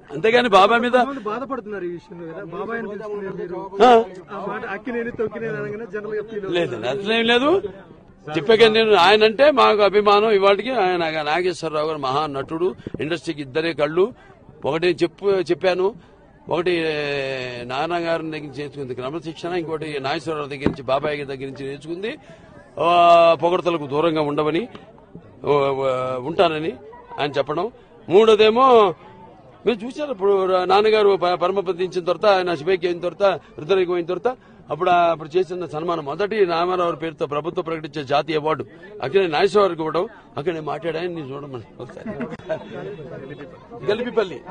అంతేగాని బాబాయ్ మీద కొంతమంది బాధపడుతున్నారు ఈ విషయంలో కదా బాబాయ్ అని పిలుచుకునే మీరు ఆ, ఆ మాట అక్కినేని తొక్కినేని అనగానే జనరల్ గా ఫీల్ లేదు అట్లేం లేదు చెప్పాక నేను ఆయన అంటే మాకు అభిమానం ఇవాటికి ఆయన నాగేశ్వరరావు గారు మహా నటుడు ఇండస్ట్రీకి ఇద్దరే కళ్ళు ఒకటి చెప్పు చెప్పాను ఒకటి నాన్న గారి దగ్గర నుంచి నేర్చుకుంది క్రమశిక్షణ ఇంకోటి నాగేశ్వరరావు దగ్గర నుంచి బాబాయ్ గారి దగ్గర నుంచి నేర్చుకుంది ఆ, పొగడతలకు దూరంగా ఉండవని ఆ, ఉంటానని ఆయన చెప్పడం మూడోదేమో మీరు చూసారు ఇప్పుడు నాన్నగారు ప- పరమపదించిన తర్వాత ఆయన శివైకి అయిన తర్వాత రుద్రకి అయిన తర్వాత అప్పుడు ఆ- అప్పుడు చేసిన సన్మానం మొదటి రామారావు పేరుతో ప్రభుత్వం ప్రకటించే జాతీయ అవార్డు అక్కడే నాగేశ్వరరావుకి ఇవ్వడం అక్కడే మాట్లాడాయని నేను చూడమని ఒకసారి గలిపిపల్లి